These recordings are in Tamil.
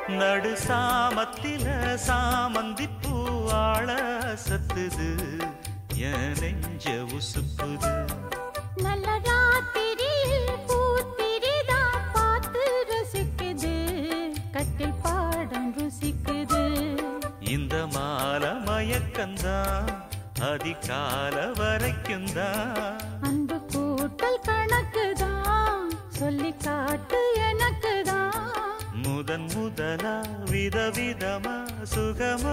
நடு சாமத்தில சாமந்தி பூவாழ சத்துது என் நெஞ்ச உசுப்புது நல்ல ராத்திரியில் பூத்திரிதான் பார்த்து ரசிக்குது கட்டில் பாடம் ருசிக்குது இந்த மால மயக்கந்தான் அதிகால வரைக்கும் தான் அன்பு கூட்டல் கணக்குதான் சொல்லி காட்டு எனக்குதான் முதன் முதலா விதவிதமா சுகமோ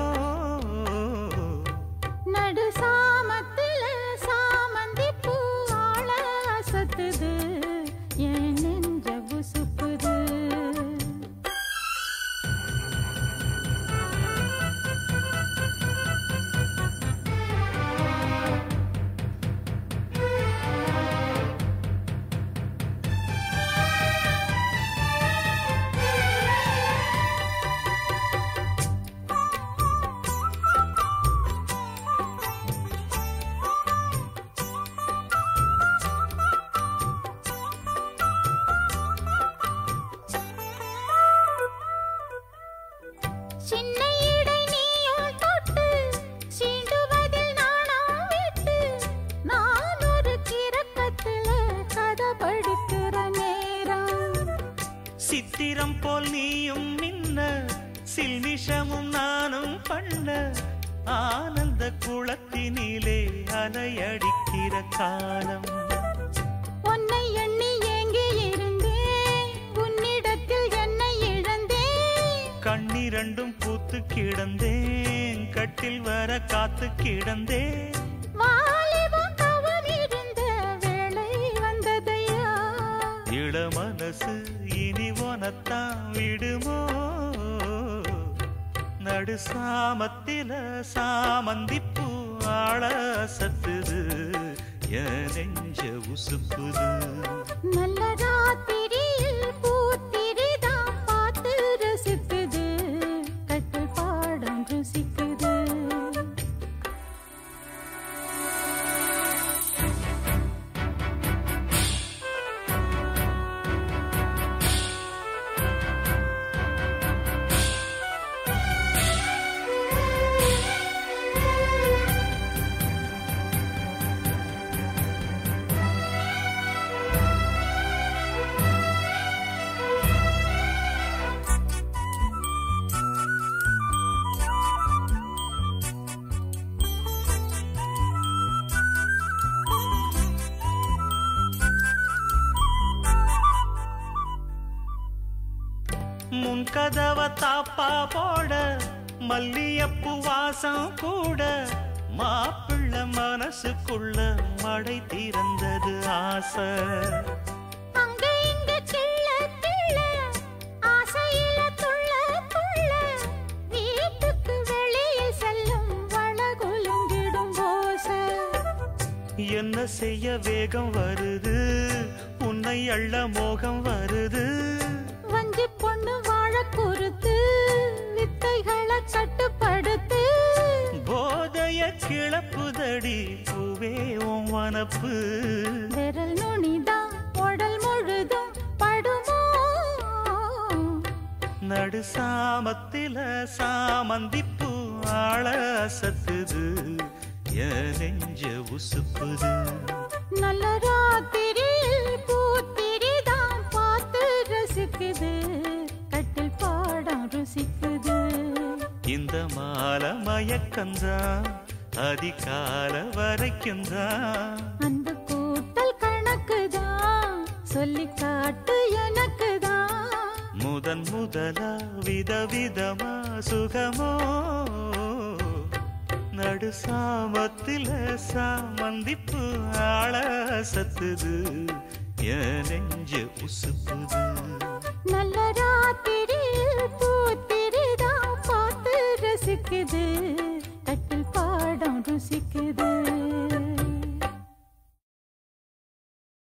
நடு சாமத்தில சாமந்தி பூ ஆள அசத்துது என் நெஞ்ச உசுப்புது சின்ன இடை நீயும் தொட்டு சீண்டுவதில் நாணம் விட்டு நான் ஒரு கிறக்கத்துல கதை படிக்கிற நேரம் சித்திரம் போல் நீயும் மின்ன சில்மிஷமும் நானும் பண்ண ஆனந்த குளத்தினிலே அலையடிக்கிற காலம் உன்னை எண்ணி ஏங்கி இருந்தேன் உன்னிடத்தில் என்னை இழந்தேன் கண்ணிரண்டும் பூத்து கிடந்தேன் கட்டில் வர காத்து கிடந்தேன் வாலிபம் தவம் இருந்த வேளை வந்ததையா இள மனசு இனி உனத்தான் விடுமோ நடு சாமத்தில சாமந்தி பூ ஆள சத்துது என் நெஞ்ச உசுப்புது நல்ல ராத்திரியில் பூத்திரிதான் பார்த்து ரசிக்குது கட்டில் பாடம் ருசிக்குது முன் கதவ தாப்பா போட மல்லியப்பு வாசம் கூட மாப்பிள்ள மனசுக்குள்ள மடை திறந்தது ஆசை அங்க இங்க கிள்ள கிள்ள ஆசையில துள்ள துள்ள வீட்டுக்கு வெளியில் செல்லும் வளகுலுங்கிடும் ஓசை என்ன செய்ய வேகம் வருது உன்னை அள்ள மோகம் வருது வஞ்சி பொண்ணு வாழ குறுத்து வித்தைகளை கட்டுப்படுத்து போதைய கிளப்புதடி பூவே உன் வனப்பு விரல் நுனிதான் உடல் முழுதும் படுமோ நடு சாமத்தில சாமந்திப்பு ஆள சத்துது என் நெஞ்ச உசுப்புது நல்ல ராத்திரியில் பூத்திரிதான் பார்த்து ரசிக்குது கட்டில் பாடம் ருசிக்குது இந்த மால மயக்கந்தான் அதிகால வரைக்கும் தான் அன்பு கூட்டல் கணக்குதான் சொல்லி காட்டு எனக்குதான் முதன் முதலா விதவிதமா சுகமோ நடு சாமத்தில சாமந்திப்பு ஆள சத்துது என் நெஞ்ச உசுப்புது நல்ல ராத்திரியில் பூத்திரிதான் பார்த்து ரசிக்குது கட்டில் பாடம் ருசிக்குது